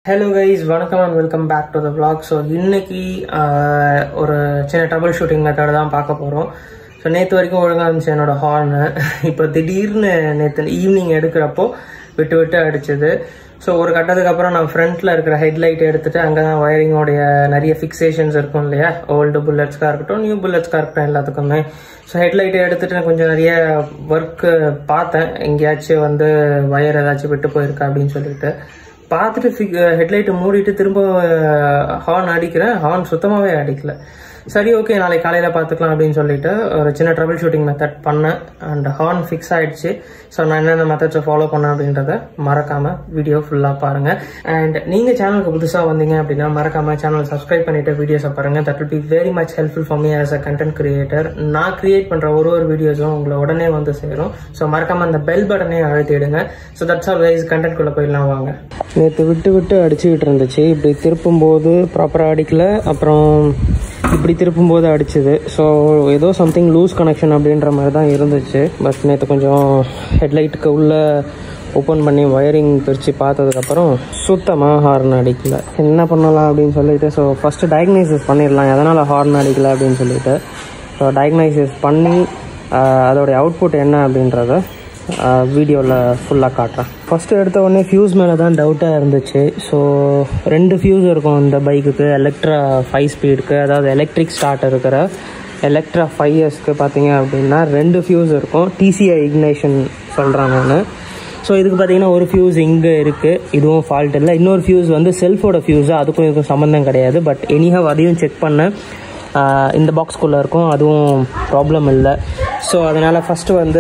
hello guys வணக்கம் and welcome back to the vlog so இன்னைக்கு ஆஹ், ஒரு சின்ன ட்ரபிள் ஷூட்டிங் மெத்தட் தான் பார்க்க போகிறோம் ஸோ நேற்று வரைக்கும் ஒழுங்காக இருந்துச்சு என்னோட ஹார்னு இப்போ திடீர்னு நேற்று ஈவினிங் எடுக்கிறப்போ விட்டு விட்டு அடிச்சது ஸோ ஒரு கட்டத்துக்கு அப்புறம் நான் ஃப்ரண்ட்டில் இருக்கிற ஹெட்லைட் எடுத்துட்டு அங்கே தான் ஒயரிங்கோடைய நிறைய ஃபிக்சேஷன்ஸ் இருக்கும் இல்லையா ஓல்டு புல்லட்ஸ்க்காக இருக்கட்டும் நியூ புல்லட்ஸ்க்காக இருக்கட்டும் எல்லாத்துக்குமே ஸோ ஹெட்லைட்டை எடுத்துட்டு நான் கொஞ்சம் நிறைய ஒர்க்கு பார்த்தேன் எங்கேயாச்சும் வந்து ஒயர் ஏதாச்சும் விட்டு போயிருக்கா அப்படின்னு சொல்லிட்டு பார்த்துட்டு ஹெட்லைட்டை மூடிட்டு திரும்ப ஹார்ன் அடிக்கிறேன் ஹார்ன் சுத்தமாகவே அடிக்கல சரி ஓகே நாளைக்கு காலையில் பார்த்துக்கலாம் அப்படின்னு சொல்லிட்டு ஒரு சின்ன ட்ரபிள் ஷூட்டிங் மெத்தட் பண்ணேன் அண்ட் ஹார்ன் ஃபிக்ஸ் ஆயிடுச்சு ஸோ நான் என்னென்ன மெத்தட்ஸை ஃபாலோ பண்ணேன் அப்படின்றத மறக்காம வீடியோ ஃபுல்லாக பாருங்க அண்ட் நீங்கள் சேனலுக்கு புதுசாக வந்தீங்க அப்படின்னா மறக்காம சேனல் சப்ஸ்கிரைப் பண்ணிட்டு வீடியோஸை பாருங்க that will be very much helpful for me as a content creator நான் கிரியேட் பண்ணுற ஒரு ஒரு வீடியோஸும் உங்களை உடனே வந்து சேரும் ஸோ மறக்காம அந்த பெல் பட்டனே அழுத்திடுங்க ஸோ தட்ஸ் ஆல் கைஸ் கண்டென்ட்குள்ளே போயிடலாம் வாங்க நேற்று விட்டு விட்டு அடிச்சுக்கிட்டு இருந்துச்சு இப்படி திருப்பும்போது ப்ராப்பராக அடிக்கல அப்புறம் இப்படி திருப்பும்போது அடிச்சுது ஸோ ஏதோ சம்திங் லூஸ் கனெக்ஷன் அப்படின்ற மாதிரி தான் இருந்துச்சு பட் நேற்று கொஞ்சம் ஹெட்லைட்டுக்கு உள்ளே ஓப்பன் பண்ணி ஒயரிங் பிரித்து பார்த்ததுக்கப்புறம் சுத்தமாக ஹார்ன் அடிக்கல என்ன பண்ணலாம் அப்படின்னு சொல்லிட்டு ஸோ ஃபஸ்ட்டு டயக்னைசிஸ் பண்ணிடலாம் எதனால் ஹார்ன் அடிக்கல அப்படின்னு சொல்லிட்டு ஸோ டயக்னைசிஸ் பண்ணி ஆஹ், அதோடைய அவுட்புட் என்ன அப்படின்றத வீடியோவில் ஃபுல்லாக காட்டுறேன் ஃபஸ்ட்டு எடுத்த உடனே ஃபியூஸ் மேலே தான் டவுட்டாக இருந்துச்சு ஸோ ரெண்டு ஃபியூஸ் இருக்கும் இந்த பைக்குக்கு எலக்ட்ரா ஃபைவ் ஸ்பீடுக்கு அதாவது எலக்ட்ரிக் ஸ்டார்ட் இருக்கிற எலக்ட்ரா ஃபைவ் இயர்ஸ்க்கு பார்த்தீங்க அப்படின்னா ரெண்டு ஃபியூஸ் இருக்கும் டிசிஐ இக்னேஷன் சொல்கிறேன் நான் ஸோ இதுக்கு பார்த்தீங்கன்னா ஒரு ஃபியூஸ் இங்கே இருக்குது இதுவும் ஃபால்ட் இல்லை இன்னொரு ஃபியூஸ் வந்து செல்ஃபோட ஃபியூஸு அதுக்கும் இதுக்கும் சம்மந்தம் கிடையாது பட் எனிஹவ் அதையும் செக் பண்ணேன் ஆஹ் இந்த பாக்ஸ்குள்ளே இருக்கும் அதுவும் ப்ராப்ளம் இல்லை ஸோ அதனால் ஃபஸ்ட்டு வந்து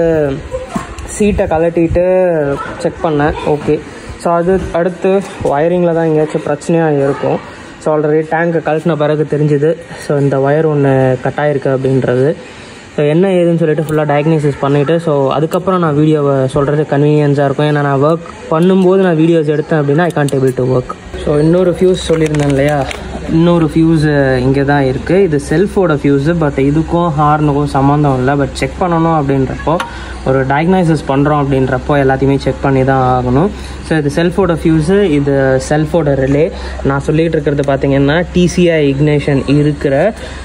சீட்டை கலட்டிட்டு செக் பண்ணேன் ஓகே ஸோ அது அடுத்து ஒயரிங்கில் தான் எங்கேயாச்சும் பிரச்சனையாக இருக்கும் ஸோ ஆல்ரெடி டேங்கை கழட்டின பிறகு தெரிஞ்சுது ஸோ இந்த ஒயர் ஒன்று கட் ஆயிருக்கு அப்படின்றது ஸோ என்ன ஏதுன்னு சொல்லிட்டு ஃபுல்லாக டயக்னோசிஸ் பண்ணிவிட்டு ஸோ அதுக்கப்புறம் நான் வீடியோவை சொல்கிறது கன்வீனியன்ஸாக இருக்கும் ஏன்னா நான் ஒர்க் பண்ணும்போது நான் வீடியோஸ் எடுத்தேன் அப்படின்னா I can't table to work so இன்னொரு ஃபியூஸ் சொல்லியிருந்தேன் இல்லையா இன்னொரு ஃபியூஸு இங்கே தான் இருக்குது இது செல்ஃபோட ஃபியூஸு பட் இதுக்கும் ஹார்னுக்கும் சம்மந்தம் இல்லை பட் செக் பண்ணணும் அப்படின்றப்போ ஒரு டயக்னைசிஸ் பண்ணுறோம் அப்படின்றப்போ எல்லாத்தையுமே செக் பண்ணி தான் ஆகணும் ஸோ இது செல்ஃபோட ஃபியூஸு இது செல்ஃபோட ரிலே நான் சொல்லிகிட்டு இருக்கிறது பார்த்தீங்கன்னா டிசிஐ இக்னேஷன் இருக்கிற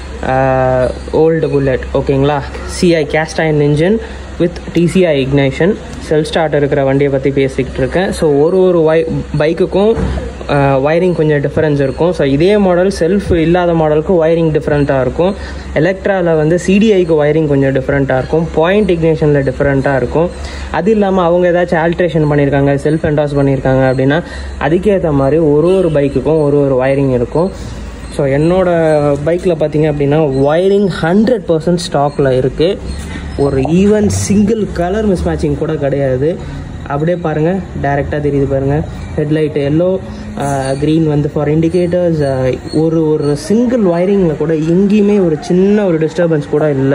ஓல்டு புல்லட் ஓகேங்களா CI cast iron engine with TCI ignition self start இருக்கிற வண்டியை பற்றி பேசிக்கிட்டு இருக்கேன் ஸோ ஒரு ஒரு வை பைக்குக்கும் ஒயரிங் கொஞ்சம் டிஃப்ரென்ஸ் இருக்கும் ஸோ இதே மாடல் செல்ஃப் இல்லாத மாடலுக்கு ஒயரிங் டிஃப்ரெண்ட்டாக இருக்கும் எலக்ட்ராவில் வந்து சிடிஐக்கு ஒயரிங் கொஞ்சம் டிஃப்ரெண்ட்டாக இருக்கும் பாயிண்ட் இக்னேஷனில் டிஃப்ரெண்ட்டாக இருக்கும் அது இல்லாமல் அவங்க ஏதாச்சும் ஆல்ட்ரேஷன் பண்ணியிருக்காங்க செல்ஃப் என்டாஸ் பண்ணியிருக்காங்க அப்படின்னா அதுக்கேற்ற மாதிரி ஒரு ஒரு பைக்குக்கும் ஒரு ஒரு ஒயரிங் இருக்கும் ஸோ என்னோட பைக்கில் பார்த்தீங்க அப்படின்னா ஒயரிங் ஹண்ட்ரட் பர்சன்ட் ஸ்டாக்கில் இருக்குது ஒரு even single colour mismatching கூட கிடையாது அப்படியே பாருங்கள் டைரெக்டாக தெரியுது பாருங்கள் ஹெட்லைட் எல்லோ க்ரீன் வந்து ஃபார் இண்டிகேட்டர்ஸ் ஒரு ஒரு சிங்கிள் ஒயரிங்கில் கூட எங்கேயுமே ஒரு சின்ன ஒரு டிஸ்டர்பன்ஸ் கூட இல்லை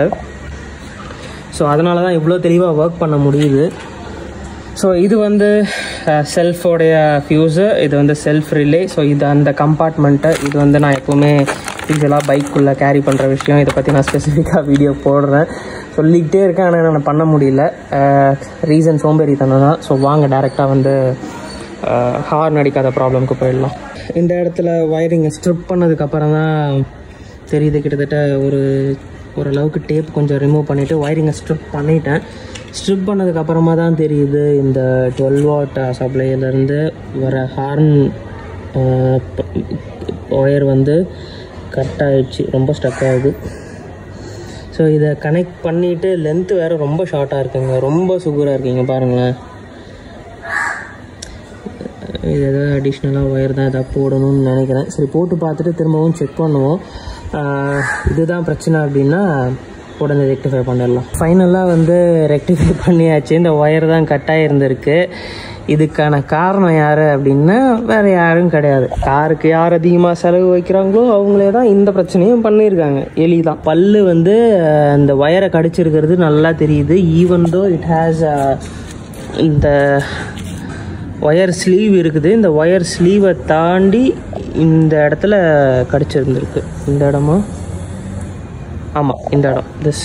ஸோ அதனால தான் இவ்வளோ தெளிவாக ஒர்க் பண்ண முடியுது ஸோ இது வந்து செல்ஃபோடைய ஃபியூஸு இது வந்து செல்ஃப் ரிலே ஸோ இது அந்த கம்பார்ட்மெண்ட்டு இது வந்து நான் எப்போவுமே யூஸ்வலாக பைக்குள்ளே கேரி பண்ணுற விஷயம் இதை பற்றி நான் ஸ்பெசிஃபிக்காக வீடியோ போடுறேன் சொல்லிக்கிட்டே இருக்கேன் ஆனால் நான் பண்ண முடியல ரீசன் சோம்பேறித்தனம் தான் ஸோ வாங்க டேரெக்டாக வந்து ஹார்ன் அடிக்காத ப்ராப்ளம்க்கு போயிடலாம் இந்த இடத்துல ஒயரிங்கை ஸ்ட்ரிப் பண்ணதுக்கப்புறம் தான் தெரியுது கிட்டத்தட்ட ஒரு ஓரளவுக்கு டேப் கொஞ்சம் ரிமூவ் பண்ணிவிட்டு ஒயரிங்கை ஸ்ட்ரிப் பண்ணிட்டேன் ஸ்ட்ரிப் பண்ணதுக்கப்புறமா தான் தெரியுது இந்த டுவெல் வாட் சப்ளையிலேருந்து வர ஹார்ன் ஒயர் வந்து கட் ஆயிடுச்சு ரொம்ப ஸ்டக் ஆகுது ஸோ இதை கனெக்ட் பண்ணிவிட்டு லென்த்து வேறு ரொம்ப ஷார்ட்டாக இருக்குங்க ரொம்ப சுகராக இருக்கீங்க பாருங்களேன் இது எதாவது அடிஷ்னலாக ஒயர் தான் எதாவது போடணும்னு நினைக்கிறேன் சரி போட்டு பார்த்துட்டு திரும்பவும் செக் பண்ணுவோம் ஆஹ் இதுதான் பிரச்சனை அப்படின்னா உடனே ரெக்டிஃபை பண்ணிடலாம் ஃபைனலாக வந்து ரெக்டிஃபை பண்ணியாச்சு இந்த ஒயர் தான் கட் ஆகிருந்திருக்கு இதுக்கான காரணம் யார் அப்படின்னா வேறு யாரும் கிடையாது காருக்கு யார் அதிகமாக செலவு வைக்கிறாங்களோ அவங்களே தான் இந்த பிரச்சனையும் பண்ணியிருக்காங்க எலி தான் பல்லு வந்து அஹ், இந்த ஒயரை கடிச்சிருக்கிறது நல்லா தெரியுது ஈவன் தோ இட் ஹேஸ் இந்த ஒயர் ஸ்லீவ் இருக்குது இந்த ஒயர் ஸ்லீவை தாண்டி இந்த இடத்துல கடிச்சிருந்துருக்கு இந்த இடமா ஆமாம் இந்த இடம் திஸ்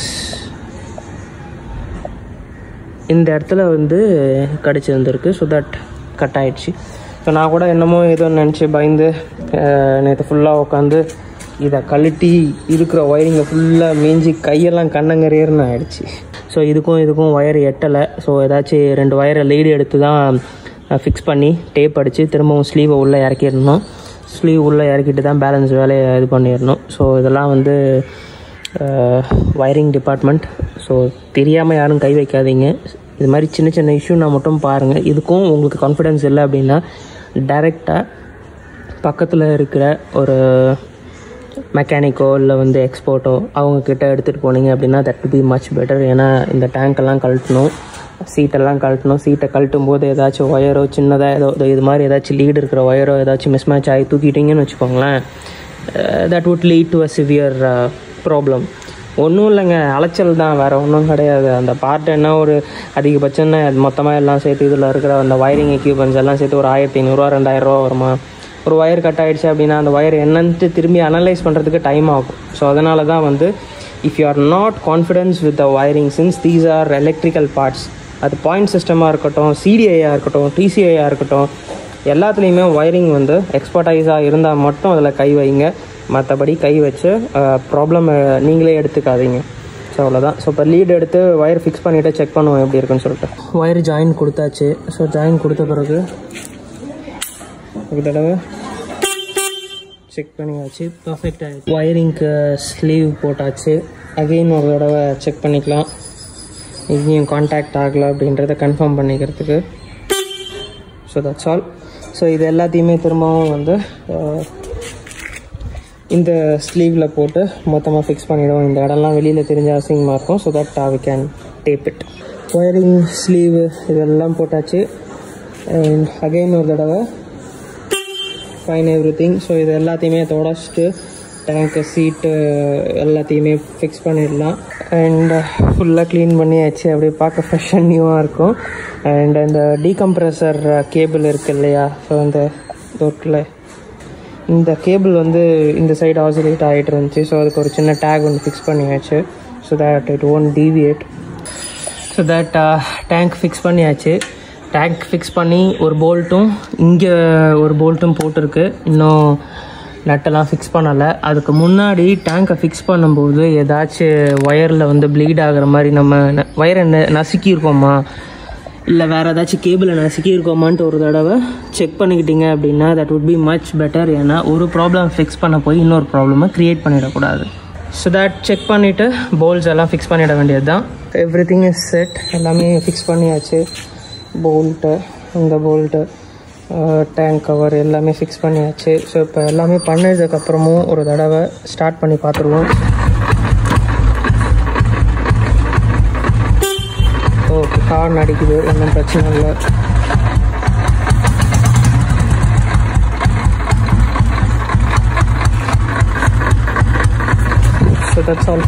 இந்த இடத்துல வந்து கடிச்சிருந்துருக்கு ஸோ தட் கட் ஆயிடுச்சு ஸோ நான் கூட என்னமோ ஏதோ நினச்சி பயந்து நேற்று ஃபுல்லாக உட்காந்து இதை கழட்டி இருக்கிற ஒயரிங்கை ஃபுல்லாக மேஞ்சி கையெல்லாம் கண்ணங்கரேர்னு ஆயிடுச்சு ஸோ இதுக்கும் இதுக்கும் ஒயர் எட்டலை ஸோ ஏதாச்சும் ரெண்டு ஒயரை லீடு எடுத்து தான் ஃபிக்ஸ் பண்ணி டேப் அடித்து திரும்பவும் ஸ்லீவை உள்ளே இறக்கிடணும் ஸ்லீவ் உள்ளே இறக்கிட்டு தான் பேலன்ஸ் வேலையை இது பண்ணிடணும் ஸோ இதெல்லாம் வந்து ஒயரிங் டிபார்ட்மெண்ட் ஸோ தெரியாமல் யாரும் கை வைக்காதீங்க இது மாதிரி சின்ன சின்ன இஷ்யூனா மட்டும் பாருங்கள் இதுக்கும் உங்களுக்கு கான்ஃபிடென்ஸ் இல்லை அப்படின்னா டைரெக்டாக பக்கத்தில் இருக்கிற ஒரு மெக்கானிக்கோ இல்லை வந்து எக்ஸ்போர்ட்டோ அவங்கக்கிட்ட எடுத்துகிட்டு போனீங்க அப்படின்னா தட் பி மச் பெட்டர் ஏன்னா இந்த டேங்க்கெல்லாம் கழட்டணும் சீட்டெல்லாம் கழட்டணும் சீட்டை கழட்டும் போது ஏதாச்சும் ஒயரோ சின்னதாக ஏதோ இதோ இது மாதிரி ஏதாச்சும் லீடு இருக்கிற ஒயரோ ஏதாச்சும் மிஸ் மேட்ச் ஆகி தூக்கிட்டீங்கன்னு வச்சுக்கோங்களேன் that would lead to a severe problem ஒன்றும் இல்லைங்க அலைச்சல் தான் வேறு ஒன்றும் கிடையாது அந்த பார்ட் என்ன ஒரு அதிகபட்சம்னு மொத்தமாக எல்லாம் சேர்த்து இதில் இருக்கிற அந்த ஒயரிங் எக்யூப்மெண்ட்ஸ் எல்லாம் சேர்த்து ஒரு ஆயிரத்தி ஐநூறுரூவா ரெண்டாயிரரூவா வருமா ஒரு ஒயர் கட் ஆகிடுச்சு அப்படின்னா அந்த ஒயர் என்னன்ட்டு திரும்பி அனலைஸ் பண்ணுறதுக்கு டைம் ஆகும் ஸோ அதனால தான் வந்து if you are not confidence with the wiring since these are electrical parts அது பாயிண்ட் சிஸ்டமாக இருக்கட்டும் சிடிஐயாக இருக்கட்டும் டிசிஐயாக இருக்கட்டும் எல்லாத்துலேயுமே ஒயரிங் வந்து எக்ஸ்பர்டைஸாக இருந்தால் மட்டும் அதில் கை வைங்க மற்றபடி கை வச்சு ப்ராப்ளம் நீங்களே எடுத்துக்காதீங்க ஸோ அவ்வளோதான் ஸோ இப்போ லீட் எடுத்து ஒயர் ஃபிக்ஸ் பண்ணிவிட்டு செக் பண்ணுவோம் எப்படி இருக்குன்னு சொல்லிட்டு ஒயர் ஜாயின் கொடுத்தாச்சு ஸோ ஜாயின் கொடுத்த பிறகு ஒரு தடவை செக் பண்ணியாச்சு பர்ஃபெக்ட் ஆகிடுச்சு ஒயரிங்க்கு ஸ்லீவ் போட்டாச்சு அகெயின் ஒரு தடவை செக் பண்ணிக்கலாம் எங்கேயும் காண்டாக்ட் ஆகலை அப்படின்றத கன்ஃபார்ம் பண்ணிக்கிறதுக்கு ஸோ தட்ஸ் ஆல் ஸோ இது எல்லாத்தையுமே திரும்பவும் வந்து அஹ், இந்த ஸ்லீவில் போட்டு மொத்தமாக ஃபிக்ஸ் பண்ணிவிடுவோம் இந்த இடம்லாம் வெளியில் தெரிஞ்ச அசிங்கமாக இருக்கும் so that we can tape it wiring sleeve இதெல்லாம் போட்டாச்சு அண்ட் அகைன் ஒரு தடவை ஃபைன் எவ்ரி திங் ஸோ இது எல்லாத்தையுமே தொடச்சிட்டு டேங்க்கு சீட்டு எல்லாத்தையுமே ஃபிக்ஸ் பண்ணிடலாம் அண்ட் ஃபுல்லாக க்ளீன் பண்ணியாச்சு அப்படியே பார்க்க ஃப்ரெஷ் அண்ட் நியூவாக இருக்கும் அண்ட் இந்த டீகம்ப்ரெசர் கேபிள் இருக்கு இல்லையா ஸோ அந்த தொட்டில் இந்த கேபிள் வந்து இந்த சைடு ஆசிலேட் ஆகிட்டு இருந்துச்சு ஸோ அதுக்கு ஒரு சின்ன டேக் ஒன்று ஃபிக்ஸ் பண்ணியாச்சு so that it won deviate so that tank fix பண்ணியாச்சு டேங்க் ஃபிக்ஸ் பண்ணி ஒரு போல்ட்டும் இங்கே ஒரு போல்ட்டும் போட்டிருக்கு இன்னும் நட்டெல்லாம் ஃபிக்ஸ் பண்ணலை அதுக்கு முன்னாடி டேங்கை ஃபிக்ஸ் பண்ணும்போது ஏதாச்சும் ஒயரில் வந்து ப்ளீட் ஆகுற மாதிரி நம்ம ஒயரை நசுக்கியிருக்கோமா இல்லை வேறு ஏதாச்சும் கேபிளை நசுக்கியிருக்கோமான்ட்டு ஒரு தடவை செக் பண்ணிக்கிட்டீங்க அப்படின்னா that would be much better ஏன்னா ஒரு ப்ராப்ளம் ஃபிக்ஸ் பண்ண போய் இன்னொரு ப்ராப்ளமை க்ரியேட் பண்ணிடக்கூடாது ஸோ தட் செக் பண்ணிவிட்டு போல்ஸ் எல்லாம் ஃபிக்ஸ் பண்ணிட வேண்டியது தான் எவ்ரி திங் இஸ் செட் எல்லாமே ஃபிக்ஸ் பண்ணியாச்சு போல்ட்டு இந்த போல்ட்டு டேங்க் கவர் எல்லாமே ஃபிக்ஸ் பண்ணியாச்சு ஸோ இப்போ எல்லாமே பண்ணதுக்கப்புறமும் ஒரு தடவை ஸ்டார்ட் பண்ணி பார்த்துருவோம் ஓகே ஹார்ன் அடிக்குது ஒன்றும் பிரச்சனை இல்லை ஸோ தட்ஸ் ஆல்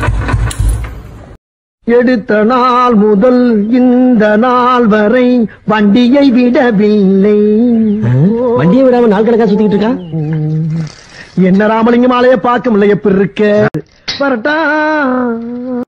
எடுத்த நாள் முதல் இந்த நாள் வரை வண்டியை விடவில்லை வண்டியை விடாம நாள் கணக்கா சுத்திட்டு இருக்கா என்ன ராமலிங்கம் ஆலைய பார்க்க முடியல எப்படி இருக்க வரட்டா